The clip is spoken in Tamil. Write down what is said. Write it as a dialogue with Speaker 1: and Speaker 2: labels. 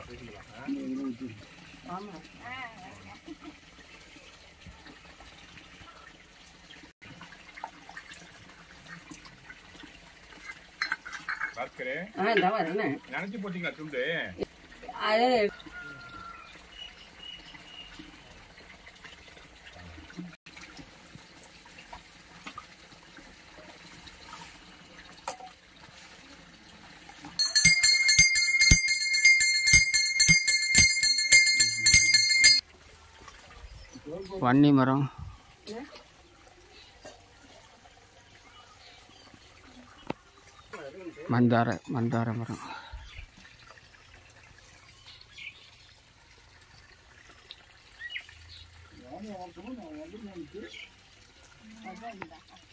Speaker 1: பாஸ்கரே
Speaker 2: ஆ இந்த வரேன்
Speaker 1: நினைச்சு போட்டீங்களா துண்டு
Speaker 2: அது
Speaker 3: வன்னி மரம் மந்தார மந்தார மரம்
Speaker 2: அதான்